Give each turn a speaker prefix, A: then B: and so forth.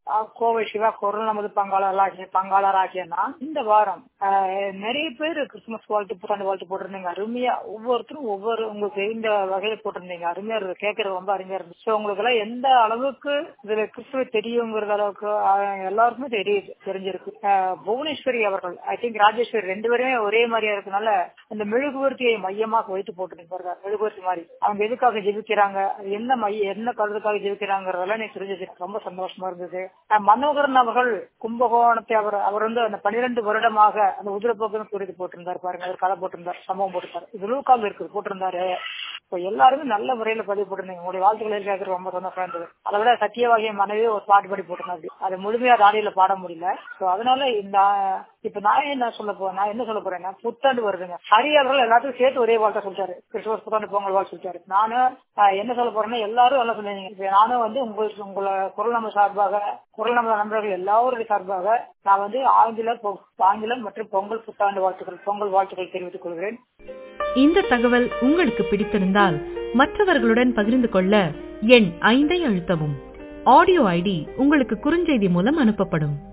A: அஹ், கோவை சிவா குரல் நமது பங்காளராகிய பங்காளராகிய நான் இந்த வாரம் அஹ், நிறைய பேர் கிறிஸ்துமஸ் வாழ்த்து புத்தாண்டு வாழ்த்து போட்டிருந்தீங்க அருமையா ஒவ்வொருத்தரும் ஒவ்வொரு உங்களுக்கு இந்த வகையில போட்டிருந்தீங்க அருமையா இருக்கு கேட்கறது ரொம்ப அருமையா இருந்துச்சு So, உங்களுக்கு எல்லாம் எந்த அளவுக்கு இதுல கிறிஸ்துவ தெரியுங்கிறது அளவுக்கு அஹ், எல்லாருக்குமே தெரியுது தெரிஞ்சிருக்கு அஹ், புவனேஸ்வரி அவர்கள் ஐ திங்க் ராஜேஸ்வரி ரெண்டு பேருமே ஒரே மாதிரியா இருக்கனால இந்த மெழுகுவர்த்தியை மையமாக வைத்து போட்டிருக்காங்க மெழுகுவர்த்தி மாதிரி அவங்க எதுக்காக ஜெபிக்கிறாங்க என்ன மைய என்ன கருத்துக்காக ஜெபிக்கிறாங்கிறதெல்லாம் எனக்கு தெரிஞ்சது ரொம்ப சந்தோஷமா இருந்தது அஹ், மனோகரன் அவர்கள் கும்பகோணத்தை அவர் அவர் வந்து அந்த பன்னிரண்டு வருடமாக அந்த உதிரப்போக்குன்னு குறித்து போட்டிருந்தார் பாருங்க அவர் கதை போட்டிருந்தார் சம்பவம் போட்டிருந்தார் இது லூக்கால் இருக்குது போட்டிருந்தாரு இப்போ எல்லாருமே நல்ல முறையில பதிவு போட்டிருந்தீங்க உங்களுடைய வாழ்த்துக்களை கேட்கறது ரொம்ப சந்தோஷமா இருந்தது அதை விட சத்தியவாகிய மனைவி ஒரு பாட்டு படி போட்டிருந்தாரு அது முழுமையா ராடியில பாட முடியல சோ அதனால இந்த இப்ப நான் என்ன சொல்ல போறேன் நான் என்ன சொல்ல போறேன்னா புத்தாண்டு வருதுங்க ஹரி அவர்கள் எல்லாத்துக்கும் சேர்த்து ஒரே வாழ்க்கை சொல்லிட்டாரு கிறிஸ்துமஸ் புத்தாண்டு பொங்கல் வாழ்த்து சொல்லிட்டாரு நானும் ஆஹ், என்ன சொல்ல போறேன்னா எல்லாரும் எல்லாம் சொல்லுவீங்க இப்ப நானும் வந்து உங்களுக்கு உங்களை குரல் நம்ம சார்பாக குரல் நம்ம நண்பர்கள் எல்லாருடைய சார்பாக நான் வந்து ஆங்கில பொ- ஆங்கிலம் மற்றும் பொங்கல் புத்தாண்டு வாழ்த்துக்கள் பொங்கல் வாழ்த்துக்கள் தெரிவித்துக் கொள்கிறேன்
B: இந்த தகவல் உங்களுக்கு பிடித்திருந்தால் மற்றவர்களுடன் பகிர்ந்து கொள்ள எண் ஐந்தை அழுத்தவும் ஆடியோ ஐடி உங்களுக்கு குறுஞ்செய்தி மூலம் அனுப்பப்படும்